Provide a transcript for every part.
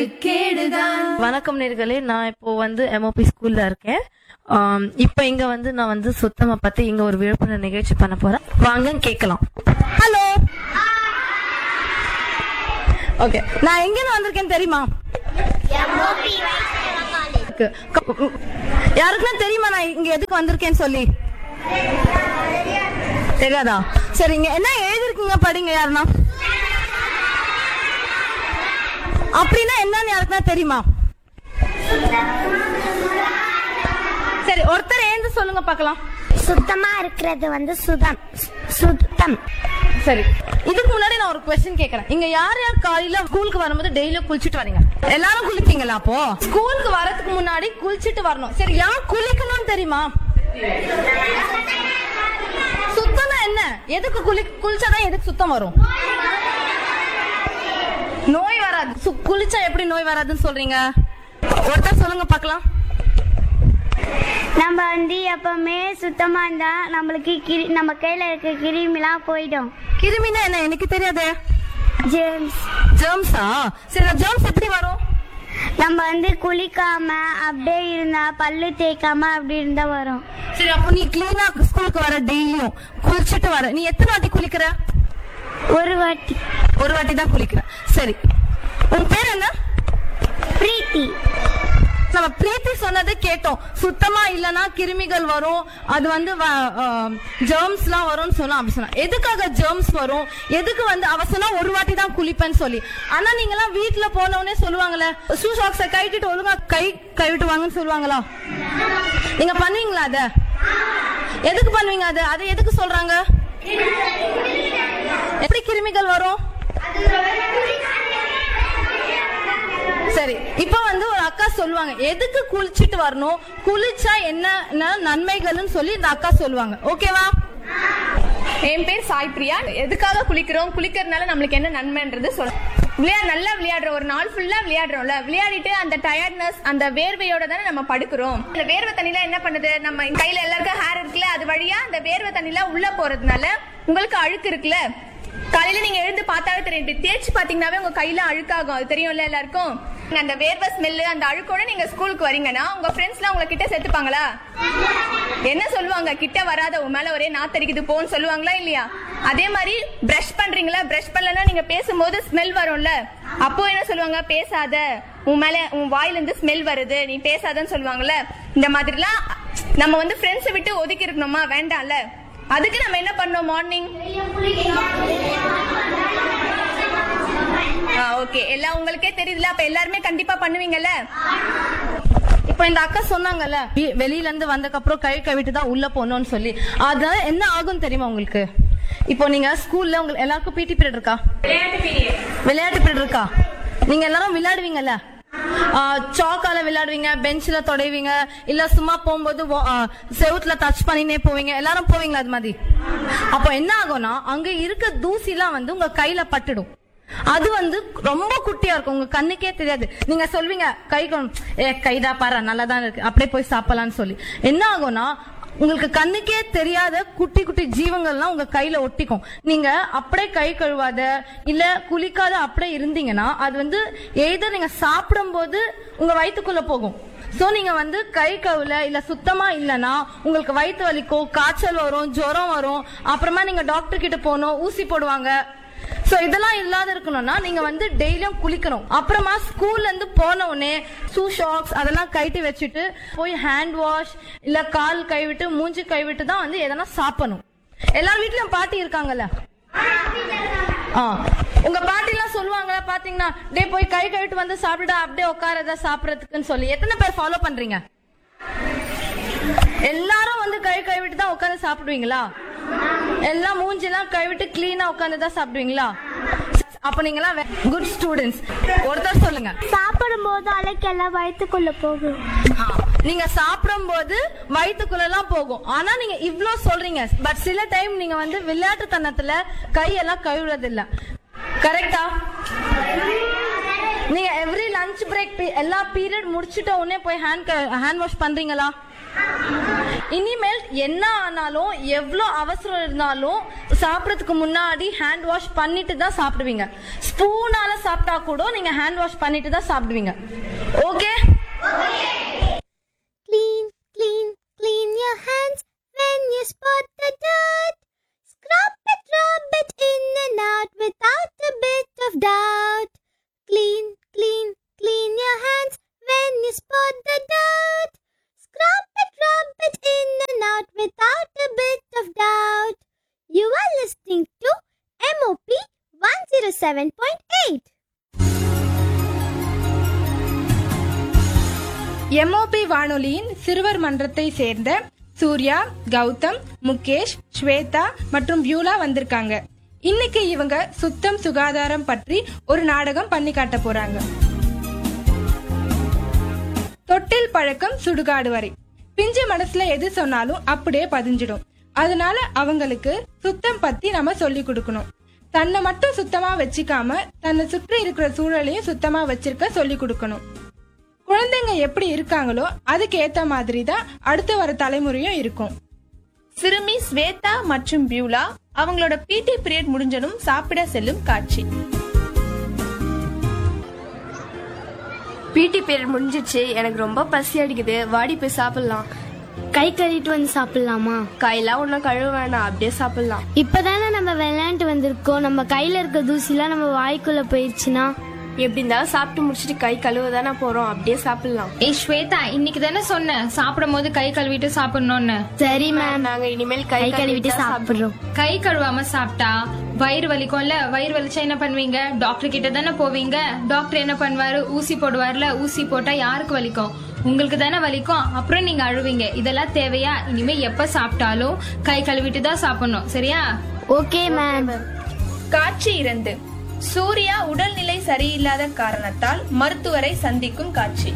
கேடுதான் வணக்கம் நேர்களே நான் இப்போ வந்து எம்ஓபி ஸ்கூல்ல இருக்கேன் ஆம், இப்போ இங்க வந்து நான் வந்து சுத்தமா பத்தி இங்க ஒரு விழிப்புணர்வு நிகழ்ச்சி பண்ண போறேன் வாங்க கேட்கலாம் ஹலோ ஓகே நான் எங்க வந்திருக்கேன்னு தெரியுமா இருக்கு. க- ம், யாருக்குன்னா தெரியுமா நான் இங்க எதுக்கு வந்திருக்கேன்னு சொல்லி தெரியாதா சரி இங்க என்ன எழுதிருக்கீங்க படிங்க யாருன்னா அப்படின்னா என்னன்னு யாருக்குன்னா தெரியுமா சரி ஒருத்தர் எழுந்து சொல்லுங்க பார்க்கலாம் சுத்தமா இருக்கிறது வந்து சுதம் சுத்தம் சரி இதுக்கு முன்னாடி நான் ஒரு கொஸ்டின் கேக்குறேன் இங்க யார் யார் காலையில ஸ்கூலுக்கு வரும்போது டெய்லியும் குளிச்சிட்டு வரீங்க எல்லாரும் குளிப்பீங்களா அப்போ ஸ்கூலுக்கு வரதுக்கு முன்னாடி குளிச்சிட்டு வரணும் சரி யார் குளிக்கணும்னு தெரியுமா சுத்தம்னா என்ன எதுக்கு குளி குளிச்சாதான் எதுக்கு சுத்தம் வரும் நோய் வராது சு- குளிச்சா எப்படி நோய் வராதுன்னு சொல்றீங்க ஒருத்தர் சொல்லுங்க பார்க்கலாம் நம்ம வந்து எப்பவுமே சுத்தமா இருந்தா நம்மளுக்கு கிரி நம்ம கையில இருக்க கிருமிலாம் போயிடும் கிருமினா என்ன எனக்கு தெரியாதே ஜெர்ம்ஸ் ஜெர்ம்ஸா சரி ஜெர்ம்ஸ் எப்படி வரும் நம்ம வந்து குளிக்காம அப்படியே இருந்தா பல்லு தேய்க்காம அப்படி இருந்தா வரும் சரி அப்போ நீ கிளீனா ஸ்கூலுக்கு வர டெய்லியும் குளிச்சுட்டு வர நீ எத்தனை வாட்டி குளிக்கிற ஒரு வாட்டி ஒரு வாட்டி தான் குளிக்கிற சரி உன் பேர் என்ன பிரீத்தி நம்ம பிரீத்தி சொன்னது கேட்டோம் சுத்தமா இல்லனா கிருமிகள் வரும் அது வந்து ஜெர்ம்ஸ் எல்லாம் வரும்னு சொன்னா அப்படி சொன்னா எதுக்காக ஜெர்ம்ஸ் வரும் எதுக்கு வந்து அவ சொன்னா ஒரு வாட்டி தான் குளிப்பேன்னு சொல்லி ஆனா நீங்க எல்லாம் வீட்டுல போனவனே சொல்லுவாங்கல்ல ஷூ சாக்ஸ கழட்டிட்டு ஒழுங்கா கை கழுவிட்டு வாங்கன்னு சொல்லுவாங்களா நீங்க பண்ணுவீங்களா அத எதுக்கு பண்ணுவீங்க அது அதை எதுக்கு சொல்றாங்க எப்படி கிருமிகள் வரும் சரி இப்ப வந்து ஒரு அக்கா சொல்லுவாங்க எதுக்கு குளிச்சிட்டு வரணும் குளிச்சா என்ன நன்மைகள்னு சொல்லி இந்த அக்கா சொல்லுவாங்க ஓகேவா என் பேர் சாய் பிரியா எதுக்காக குளிக்கிறோம் குளிக்கிறதுனால நம்மளுக்கு என்ன நன்மைன்றது சொல்ல விளையாட நல்லா விளையாடுறோம் ஒரு நாள் ஃபுல்லா விளையாடுறோம்ல விளையாடிட்டு அந்த டயர்ட்னஸ் அந்த வேர்வையோட தானே நம்ம படுக்கிறோம் அந்த வேர்வை தண்ணில என்ன பண்ணுது நம்ம கையில எல்லாருக்கும் ஹேர் இருக்குல்ல அது வழியா அந்த வேர்வை தண்ணில உள்ள போறதுனால உங்களுக்கு அழுக்கு இருக்குல்ல காலையில நீங்க எழுந்து பார்த்தாவே தெரியும் இப்படி தேய்ச்சி பாத்தீங்கன்னாவே உங்க கையில அழுக்காகும் அது தெரியும்ல எல்லாருக்கும் நீங்க அந்த வேர்வை ஸ்மெல்லு அந்த அழுக்கோட நீங்க ஸ்கூலுக்கு வரீங்கன்னா உங்க ஃப்ரெண்ட்ஸ்லாம் உங்களை கிட்ட சேர்த்துப்பாங்களா என்ன சொல்லுவாங்க கிட்ட வராத உன் மேல ஒரே நாத்தடிக்குது போன்னு சொல்லுவாங்களா இல்லையா அதே மாதிரி பிரஷ் பண்றீங்களா பிரஷ் பண்ணலன்னா நீங்க பேசும்போது ஸ்மெல் வரும்ல அப்போ என்ன சொல்லுவாங்க பேசாத உன் மேல உன் வாயில இருந்து ஸ்மெல் வருது நீ பேசாதன்னு சொல்லுவாங்கல்ல இந்த மாதிரிலாம் நம்ம வந்து ஃப்ரெண்ட்ஸை விட்டு ஒதுக்கி இருக்கணுமா வேண்டாம்ல அதுக்கு நம்ம என்ன பண்ணோம் மார்னிங் ஓகே எல்லாம் உங்களுக்கே தெரியுதுல அப்ப எல்லாருமே கண்டிப்பா பண்ணுவீங்கல்ல இப்போ இந்த அக்கா சொன்னாங்கல்ல வீ- வெளியில இருந்து வந்ததுக்கு அப்புறம் கை கழுவிட்டு தான் உள்ள போகணும்னு சொல்லி அதனால என்ன ஆகும் தெரியுமா உங்களுக்கு இப்போ நீங்க ஸ்கூல்ல உங்களுக்கு எல்லாருக்கும் பிடி பீரியட் இருக்கா விளையாட்டு பீரியட் இருக்கா நீங்க எல்லாரும் விளையாடுவீங்கல்ல சாக்கால விளையாடுவீங்க பெஞ்சில் தொடைவீங்க இல்ல சும்மா போகும்போது வா- ஆ, செவுத்துல டச் பண்ணினே போவீங்க எல்லாரும் போவீங்களா அது மாதிரி அப்போ என்ன ஆகும்னா அங்க இருக்க தூசிலாம் வந்து உங்க கையில பட்டுடும் அது வந்து ரொம்ப குட்டியா இருக்கும் உங்க கண்ணுக்கே தெரியாது நீங்க சொல்வீங்க கை கொ- ஏ கைதா பாரு நல்லா தான் இருக்கு அப்படியே போய் சாப்பிடலாம்னு சொல்லி என்ன ஆகும்னா உங்களுக்கு கண்ணுக்கே தெரியாத குட்டி குட்டி ஜீவங்கள்லாம் உங்க கையில ஒட்டிக்கும் நீங்க அப்படியே கை கழுவாத இல்ல குளிக்காத அப்படியே இருந்தீங்கன்னா அது வந்து எய்தர் நீங்க சாப்பிடும்போது உங்க வயித்துக்குள்ள போகும் சோ நீங்க வந்து கை கழுவல இல்ல சுத்தமா இல்லனா உங்களுக்கு வயிற்று வலிக்கும் காய்ச்சல் வரும் ஜுரம் வரும் அப்புறமா நீங்க டாக்டர் கிட்ட போகணும் ஊசி போடுவாங்க சோ இதெல்லாம் இல்லாத இருக்கணும்னா நீங்க வந்து டெய்லியும் குளிக்கணும் அப்புறமா ஸ்கூல்ல இருந்து போன உடனே ஷூ ஷாக்ஸ் அதெல்லாம் கைட்டு வச்சுட்டு போய் ஹேண்ட் வாஷ் இல்ல கால் கைவிட்டு மூஞ்சி கைவிட்டு தான் வந்து எதனா சாப்பிடணும் எல்லார் வீட்லயும் பாட்டி இருக்காங்கல்ல ஆ உங்க பாட்டி எல்லாம் சொல்லுவாங்க பாத்தீங்கன்னா டே போய் கை கழுவிட்டு வந்து சாப்பிடுடா அப்படியே உட்காரத சாப்பிடறதுக்குன்னு சொல்லி எத்தனை பேர் ஃபாலோ பண்றீங்க எல்லாரும் வந்து கை கழுவிட்டு தான் உட்காந்து சாப்பிடுவீங்களா எல்லாம் மூஞ்சிலாம் கழுவிட்டு கிளீனா உட்காந்து தான் சாப்பிடுவீங்களா அப்ப நீங்களாம் குட் ஸ்டூடெண்ட்ஸ் ஒருத்தர் சொல்லுங்க சாப்பிடும் போது அலைக்கெல்லாம் வயிற்றுக்குள்ள போகும் ஆ, நீங்க சாப்பிடும்போது வயிற்றுக்குள்ள எல்லாம் போகும் ஆனா நீங்க இவ்ளோ சொல்றீங்க பட் சில டைம் நீங்க வந்து விளையாட்டுத்தனத்துல கையெல்லாம் கழுவுறது இல்ல கரெக்டா நீங்க எவ்ரி லஞ்ச் லஞ்ச் பிரேக் எல்லா பீரியட் முடிச்சிட்ட உடனே போய் ஹேண்ட் ஹேண்ட் வாஷ் பண்றீங்களா இனிமேல் என்ன ஆனாலும் எவ்வளோ அவசரம் இருந்தாலும் சாப்பிடறதுக்கு முன்னாடி ஹேண்ட் வாஷ் பண்ணிட்டு தான் சாப்பிடுவீங்க ஸ்பூனால சாப்பிட்டா கூட நீங்க ஹேண்ட் வாஷ் பண்ணிட்டு தான் சாப்பிடுவீங்க okay Clean, clean, clean your hands when you spot the dirt. Scrub it, rub it in and out without a bit of doubt. Clean, clean, clean your hands when you spot the dirt. Scrub it, rub it in and out without a bit of doubt. You are listening to MOP 107.8. MOP வானொலியின் சிறுவர் மன்றத்தை சேர்ந்த சூர்யா கௌதம் முகேஷ் ஸ்வேதா மற்றும் வியூலா வந்திருக்காங்க இன்னைக்கு இவங்க சுத்தம் சுகாதாரம் பற்றி ஒரு நாடகம் பண்ணி காட்ட போறாங்க தொட்டில் பழக்கம் சுடுகாடு வரை பிஞ்சு மனசுல எது சொன்னாலும் அப்படியே பதிஞ்சிடும் அதனால அவங்களுக்கு சுத்தம் பத்தி நம்ம சொல்லி கொடுக்கணும் தன்னை மட்டும் சுத்தமா வச்சுக்காம தன்னை சுற்றி இருக்கிற சூழலையும் சுத்தமா வச்சிருக்க சொல்லி கொடுக்கணும் குழந்தைங்க எப்படி இருக்காங்களோ அதுக்கு ஏத்த மாதிரி தான் அடுத்து வர தலைமுறையும் இருக்கும் சிறுமி ஸ்வேதா மற்றும் பியூலா அவங்களோட பிடி பீரியட் முடிஞ்சதும் சாப்பிட செல்லும் காட்சி பிடி பீரியட் முடிஞ்சிச்சு எனக்கு ரொம்ப பசி அடிக்குது வாடி போய் சாப்பிடலாம் கை கழுவிட்டு வந்து சாப்பிடலாமா கையெல்லாம் ஒன்றும் கழுவ வேணாம் அப்படியே சாப்பிடலாம் இப்பதானே நம்ம விளையாண்டு வந்திருக்கோம் நம்ம கையில இருக்க தூசிலாம் நம்ம வாய்க்குள்ள போயிடுச்சுன்னா எப்படி இருந்தாலும் சாப்பிட்டு முடிச்சிட்டு கை கழுவ தானே போறோம் அப்படியே சாப்பிடலாம் ஏய் ஸ்வேதா இன்னைக்கு தானே சொன்னேன் சாப்பிடும் போது கை கழுவிட்டு சாப்பிடணும்னு சரி மேம் நாங்க இனிமேல் கை கை கழுவிட்டு கழுவிட்டு சாப்பிடுறோம் கை கழுவாம சாப்பிட்டா வயிறு வலிக்கும்ல வயிறு வலிச்சா என்ன பண்ணுவீங்க டாக்டர் கிட்ட தானே போவீங்க டாக்டர் என்ன பண்ணுவாரு ஊசி போடுவார்ல ஊசி போட்டா யாருக்கு வலிக்கும் உங்களுக்கு தானே வலிக்கும் அப்புறம் நீங்க அழுவீங்க இதெல்லாம் தேவையா இனிமே எப்ப சாப்பிட்டாலும் கை கழுவிட்டு தான் சாப்பிடணும் சரியா ஓகே மேம் காட்சி இரண்டு சூர்யா உடல்நிலை சரியில்லாத காரணத்தால் மருத்துவரை சந்திக்கும் காட்சி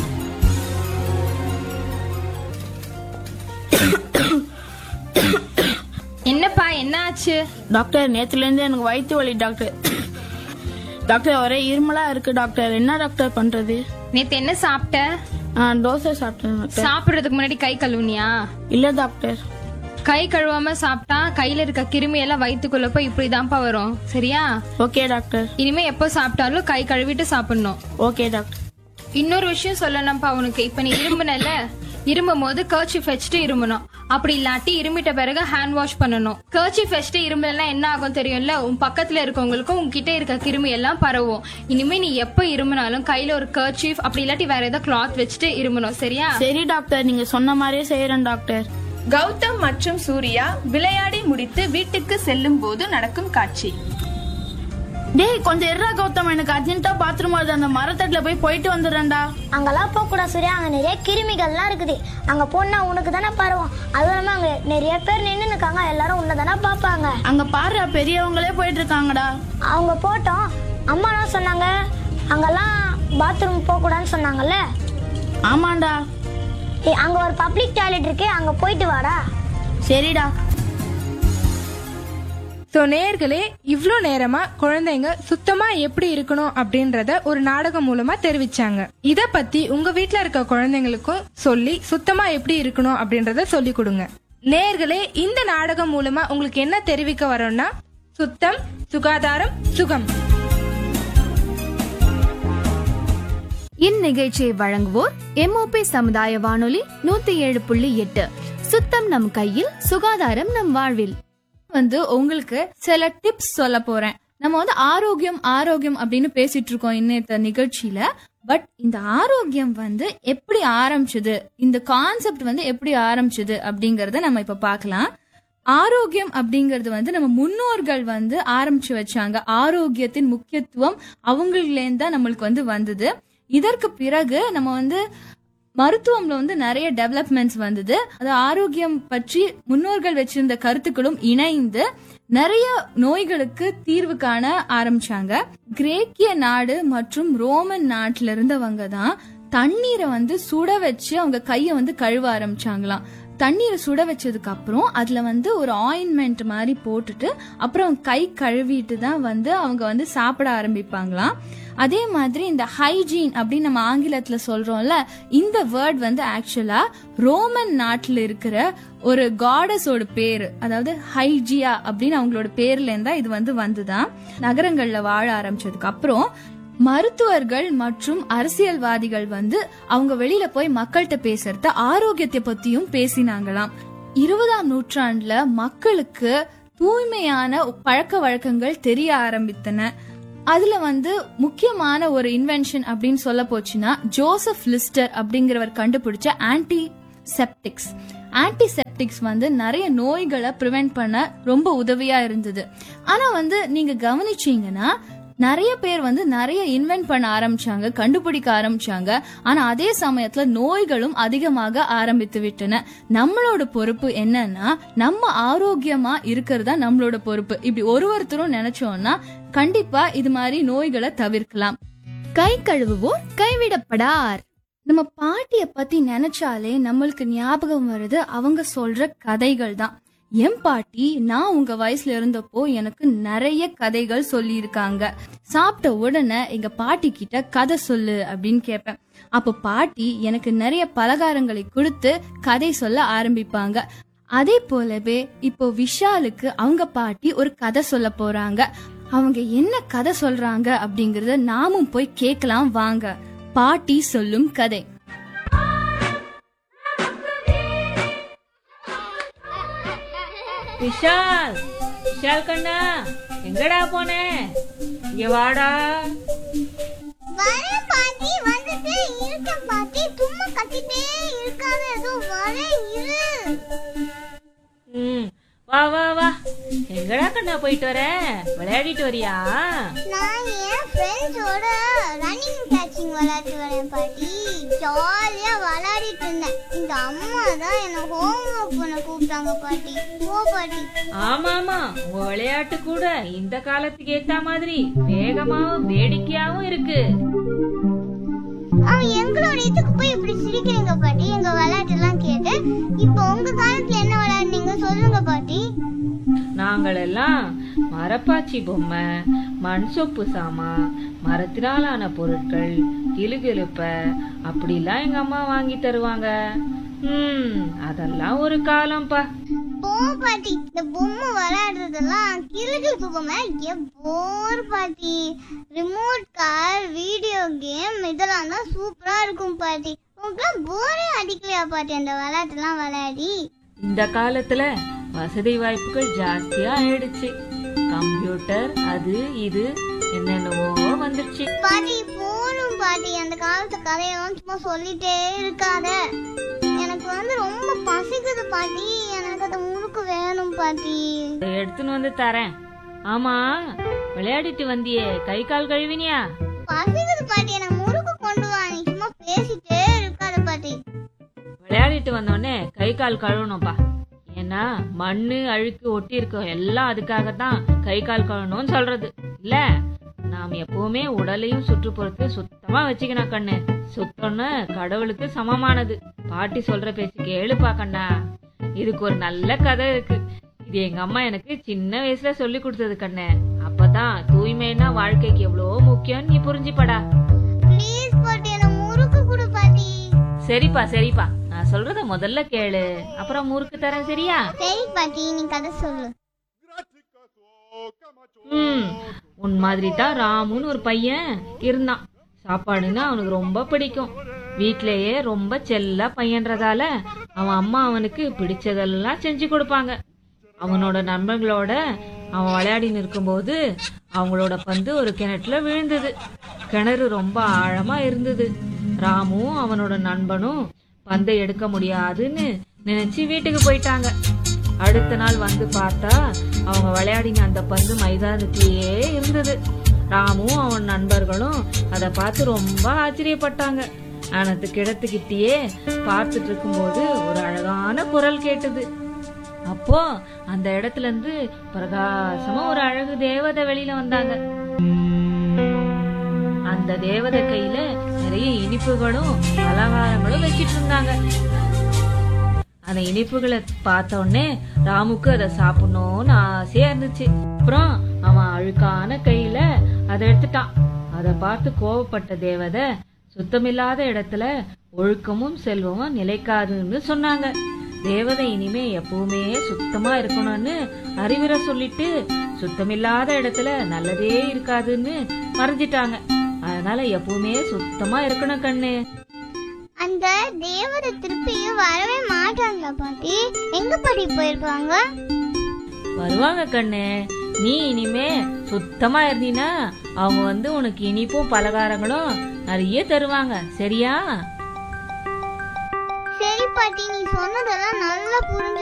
என்னப்பா என்ன ஆச்சு டாக்டர் நேத்துல இருந்து எனக்கு வயிற்று வலி டாக்டர் டாக்டர் ஒரே இருமலா இருக்கு டாக்டர் என்ன டாக்டர் பண்றது நேத்து என்ன சாப்பிட்ட நான் தோசை சாப்பிட்டேன் டாக்டர் சாப்பிடுறதுக்கு முன்னாடி கை கழுவுனியா இல்ல டாக்டர் கை கழுவாம சாப்பிட்டா கையில இருக்க கிருமி எல்லாம் வயித்துக்குள்ள போய் இப்படிதான்ப்பா வரும் சரியா ஓகே டாக்டர் இனிமே எப்போ சாப்பிட்டாலும் கை கழுவிட்டு சாப்பிடணும் ஓகே டாக்டர் இன்னொரு விஷயம் சொல்லணும்ப்பா உனக்கு இப்ப நீ இரும்புனல இருமும் போது கர்ச்சிஃப் வச்சுட்டு இரும்பணும் அப்படி இல்லாட்டி இருமிட்ட பிறகு ஹேண்ட் வாஷ் பண்ணணும் கர்ச்சிஃப் வச்சுட்டு இரும்பலன்னா என்ன ஆகும் தெரியும்ல உன் பக்கத்துல இருக்கவங்களுக்கும் உன்கிட்ட இருக்க கிருமி எல்லாம் பரவும் இனிமே நீ எப்ப இருமுனாலும் கையில ஒரு கர்ச்சிஃப் அப்படி இல்லாட்டி வேற ஏதாவது கிளாத் வச்சுட்டு இரும்பணும் சரியா சரி டாக்டர் நீங்க சொன்ன மாதிரியே செய்யறேன் டாக்டர் கௌதம் மற்றும் சூர்யா விளையாடி முடித்து வீட்டுக்கு செல்லும் போது நடக்கும் காட்சி டேய் கொஞ்சம் இருடா கௌதம் எனக்கு அர்ஜென்ட்டா பாத்ரூம் வருது அந்த மரத்தட்டுல போய் போயிட்டு வந்துடுறேன்டா அங்கெல்லாம் போக கூடாது சூர்யா அங்க நிறைய கிருமிகள்லாம் இருக்குது அங்க போனா உனக்கு தானே பரவும் அதுவும் இல்லாம அங்க நிறைய பேர் நின்று இருக்காங்க எல்லாரும் உன்னை தானே பாப்பாங்க அங்க பாரு பெரியவங்களே போயிட்டு இருக்காங்கடா அவங்க போட்டோம் அம்மா என்ன சொன்னாங்க அங்கெல்லாம் பாத்ரூம் போக கூடாதுன்னு சொன்னாங்கல்ல ஆமாண்டா ஏய், அங்க ஒரு பப்ளிக் டாய்லெட் இருக்கு அங்க போயிட்டு வாடா சரிடா ஸோ நேர்களே இவ்வளோ நேரமா குழந்தைங்க சுத்தமா எப்படி இருக்கணும் அப்படின்றத ஒரு நாடகம் மூலமா தெரிவிச்சாங்க இத பத்தி உங்க வீட்ல இருக்க குழந்தைங்களுக்கும் சொல்லி சுத்தமா எப்படி இருக்கணும் அப்படின்றத சொல்லி கொடுங்க நேர்களே இந்த நாடகம் மூலமா உங்களுக்கு என்ன தெரிவிக்க வரோம்னா சுத்தம் சுகாதாரம் சுகம் இந்நிகழ்ச்சியை வழங்குவோர் எம்ஓபி சமுதாய வானொலி நூத்தி ஏழு புள்ளி எட்டு சுத்தம் நம் கையில் சுகாதாரம் நம் வாழ்வில் வந்து உங்களுக்கு சில டிப்ஸ் சொல்ல போறேன் நம்ம வந்து ஆரோக்கியம் ஆரோக்கியம் அப்படின்னு பேசிட்டு இருக்கோம் இன்னத்த நிகழ்ச்சியில பட் இந்த ஆரோக்கியம் வந்து எப்படி ஆரம்பிச்சது இந்த கான்செப்ட் வந்து எப்படி ஆரம்பிச்சது அப்படிங்கறத நம்ம இப்ப பார்க்கலாம் ஆரோக்கியம் அப்படிங்கிறது வந்து நம்ம முன்னோர்கள் வந்து ஆரம்பிச்சு வச்சாங்க ஆரோக்கியத்தின் முக்கியத்துவம் அவங்கள்லேருந்து தான் நம்மளுக்கு வந்து வந்தது இதற்கு பிறகு நம்ம வந்து மருத்துவம்ல வந்து நிறைய டெவலப்மெண்ட்ஸ் வந்தது அது ஆரோக்கியம் பற்றி முன்னோர்கள் வச்சிருந்த கருத்துக்களும் இணைந்து நிறைய நோய்களுக்கு தீர்வு காண ஆரம்பிச்சாங்க கிரேக்கிய நாடு மற்றும் ரோமன் நாட்டுல இருந்தவங்க தான் தண்ணீரை வந்து சுட வச்சு அவங்க கைய வந்து கழுவ ஆரம்பிச்சாங்களாம் தண்ணீரை சுட வச்சதுக்கு அப்புறம் அதுல வந்து ஒரு ஆயின்மெண்ட் மாதிரி போட்டுட்டு அப்புறம் கை கழுவிட்டு தான் வந்து அவங்க வந்து சாப்பிட ஆரம்பிப்பாங்களாம் அதே மாதிரி இந்த ஹைஜீன் அப்படின்னு நம்ம ஆங்கிலத்துல சொல்றோம்ல இந்த வேர்ட் வந்து ஆக்சுவலா ரோமன் நாட்டுல இருக்கிற ஒரு காடஸோட பேரு அதாவது ஹைஜியா அப்படின்னு அவங்களோட பேர்ல இருந்தா இது வந்து வந்துதான் நகரங்கள்ல வாழ ஆரம்பிச்சதுக்கு அப்புறம் மருத்துவர்கள் மற்றும் அரசியல்வாதிகள் வந்து அவங்க வெளியில போய் மக்கள்கிட்ட பேசுறத ஆரோக்கியத்தை பத்தியும் பேசினாங்களாம் இருபதாம் நூற்றாண்டுல மக்களுக்கு தூய்மையான பழக்க வழக்கங்கள் தெரிய ஆரம்பித்தன அதுல வந்து முக்கியமான ஒரு இன்வென்ஷன் அப்படின்னு சொல்ல போச்சுன்னா ஜோசப் லிஸ்டர் அப்படிங்கிறவர் கண்டுபிடிச்ச ஆன்டி செப்டிக்ஸ் ஆன்டிசெப்டிக்ஸ் வந்து நிறைய நோய்களை ப்ரிவென்ட் பண்ண ரொம்ப உதவியா இருந்தது ஆனா வந்து நீங்க கவனிச்சீங்கன்னா நிறைய பேர் வந்து நிறைய இன்வென்ட் பண்ண ஆரம்பிச்சாங்க கண்டுபிடிக்க ஆரம்பிச்சாங்க ஆனா அதே சமயத்துல நோய்களும் அதிகமாக ஆரம்பித்து விட்டன நம்மளோட பொறுப்பு என்னன்னா நம்ம ஆரோக்கியமா இருக்கிறதா நம்மளோட பொறுப்பு இப்படி ஒரு ஒருத்தரும் நினைச்சோம்னா கண்டிப்பா இது மாதிரி நோய்களை தவிர்க்கலாம் கை கழுவுவோர் கைவிடப்படார் நம்ம பாட்டிய பத்தி நினைச்சாலே நம்மளுக்கு ஞாபகம் வருது அவங்க சொல்ற கதைகள் தான் என் பாட்டி நான் உங்க வயசுல இருந்தப்போ எனக்கு நிறைய கதைகள் சொல்லியிருக்காங்க சாப்பிட்ட உடனே எங்க பாட்டி கிட்ட கதை சொல்லு அப்படின்னு கேட்பேன் அப்போ பாட்டி எனக்கு நிறைய பலகாரங்களை கொடுத்து கதை சொல்ல ஆரம்பிப்பாங்க அதே போலவே இப்போ விஷாலுக்கு அவங்க பாட்டி ஒரு கதை சொல்ல போறாங்க அவங்க என்ன கதை சொல்றாங்க அப்படிங்கறத நாமும் போய் கேட்கலாம் வாங்க பாட்டி சொல்லும் கதை விஷால் விஷால் கண்ணா எங்கடா போனே இங்க வாடா வரேன் பாட்டி வந்துட்டு இருக்கேன் பாட்டி சும்மா கத்திட்டே இருக்காத ஏதோ வரேன் இரு ம் வா வா வா எங்கடா கண்ணா போயிட்டு வர விளையாடிட்டு வரியா நான் என் ஃப்ரெண்ட்ஸோட ரன்னிங் கேட்சிங் விளையாட்டு வரேன் பாட்டி ஜாலியா விளையாடிட்டு இருந்தேன் இந்த அம்மா தான் என்ன ஹோம்ஒர்க் பண்ண கூப்பிட்டாங்க பாட்டி போ பாட்டி ஆமா ஆமா உங்க விளையாட்டு கூட இந்த காலத்துக்கு ஏத்த மாதிரி வேகமாவும் வேடிக்கையாவும் இருக்கு அவன் எங்களோட இதுக்கு போய் இப்படி சிரிக்கிறீங்க பாட்டி எங்க விளையாட்டு எல்லாம் கேட்டு இப்போ உங்க காலத்துல என்ன விளையாடுனீங்க சொல்லுங்க பாட்டி நாங்கள் எல்லாம் மரப்பாச்சி பொம்மை மண் சொப்பு சாமான் மரத்தினாலான பொருட்கள் கிளுகிழுப்ப அப்படிலாம் எங்க அம்மா வாங்கி தருவாங்க ம் அதெல்லாம் ஒரு காலம்ப்பா போ பாட்டி இந்த பொம்மை விளையாடுறதெல்லாம் கிறுகிறுப்பு பொம்மை போர் பாட்டி ரிமோட் கார் வீடியோ கேம் இதெல்லாம் தான் சூப்பரா இருக்கும் பாட்டி உங்களுக்குலாம் போரே அடிக்கலையா பாட்டி அந்த விளையாட்டுலாம் விளையாடி இந்த காலத்துல வசதி வாய்ப்புகள் ஜாஸ்தியா ஆயிடுச்சு கம்ப்யூட்டர் அது இது என்னென்னவோ வந்துருச்சு பாட்டி போரும் பாட்டி அந்த காலத்து கதையெல்லாம் சும்மா சொல்லிட்டே இருக்காத எனக்கு வந்து ரொம்ப பசிக்குது பாட்டி எனக்கு அந்த முறுக்கு வேணும் பாட்டி இதை எடுத்துன்னு வந்து தரேன் ஆமா விளையாடிட்டு வந்தியே கை கால் கழுவினியா பசிக்குது பாட்டி எனக்கு முறுக்கு கொண்டு வா நீ சும்மா பேசிட்டே இருக்காத பாட்டி விளையாடிட்டு வந்தோடனே கை கால் கழுவணும்ப்பா ஏன்னா மண்ணு அழுக்கு ஒட்டி இருக்கும் எல்லாம் அதுக்காகத்தான் கை கால் கழுவணும்னு சொல்றது இல்ல நாம் எப்பவுமே உடலையும் சுற்றுப்புறத்தையும் சுத்தமா வச்சுக்கணும் கண்ணு சுத்தம்னு கடவுளுக்கு சமமானது பாட்டி சொல்ற பேச்சு கேளுப்பா கண்ணா இதுக்கு ஒரு நல்ல கதை இருக்கு இது எங்க அம்மா எனக்கு சின்ன வயசுல சொல்லி கொடுத்தது கண்ணு அப்பதான் தூய்மைன்னா வாழ்க்கைக்கு எவ்வளவு முக்கியம் நீ புரிஞ்சுப்படா ப்ளீஸ் பாட்டி எனக்கு முறுக்கு கொடு பாட்டி சரிப்பா சரிப்பா நான் சொல்றத முதல்ல கேளு அப்புறம் முறுக்கு தரேன் சரியா சரி பாட்டி நீ கதை சொல்லு ம் உன் மாதிரி தான் ராமுன்னு ஒரு பையன் இருந்தான் சாப்பாடுன்னா அவனுக்கு ரொம்ப பிடிக்கும் வீட்லயே ரொம்ப செல்ல பையன்றதால அவன் அம்மா அவனுக்கு பிடிச்சதெல்லாம் செஞ்சு கொடுப்பாங்க அவனோட நண்பர்களோட அவன் விளையாடின்னு இருக்கும்போது அவங்களோட பந்து ஒரு கிணற்றுல விழுந்தது கிணறு ரொம்ப ஆழமா இருந்தது ராமும் அவனோட நண்பனும் பந்தை எடுக்க முடியாதுன்னு நினைச்சு வீட்டுக்கு போயிட்டாங்க அடுத்த நாள் வந்து பார்த்தா அவங்க விளையாடின அந்த பந்து மைதானத்திலேயே இருந்தது ராமும் அவன் நண்பர்களும் அதை பார்த்து ரொம்ப ஆச்சரியப்பட்டாங்க ஆனது கிடத்துக்கிட்டேயே பார்த்துட்டு இருக்கும்போது ஒரு அழகான குரல் கேட்டது அப்போ அந்த இடத்துல இருந்து பிரகாசமா ஒரு அழகு தேவதை வெளியில வந்தாங்க அந்த தேவதை கையில நிறைய இனிப்புகளும் பலகாரங்களும் வச்சிட்டு இருந்தாங்க அந்த இனிப்புகளை பார்த்த உடனே ராமுக்கு அதை சாப்பிடணும்னு ஆசையா இருந்துச்சு அப்புறம் அவன் அழுக்கான கையில அதை எடுத்துட்டான் அதை பார்த்து கோவப்பட்ட தேவதை சுத்தமில்லாத இடத்துல ஒழுக்கமும் செல்வமும் நிலைக்காதுன்னு சொன்னாங்க தேவதை இனிமே எப்பவுமே சுத்தமா இருக்கணும்னு அறிவுரை சொல்லிட்டு சுத்தமில்லாத இடத்துல நல்லதே இருக்காதுன்னு மறைஞ்சிட்டாங்க அதனால எப்பவுமே சுத்தமா இருக்கணும் கண்ணு அந்த தேவதை திருப்பியும் வரவே மாட்டாங்க பாட்டி எங்க பாட்டி போயிருப்பாங்க வருவாங்க கண்ணு நீ இனிமே சுத்தமா இருந்தீனா அவங்க வந்து உனக்கு இனிப்பும் பலகாரங்களும் நிறைய தருவாங்க சரியா சரி பாட்டி நீ சொன்னதெல்லாம் நல்லா புரிஞ்சு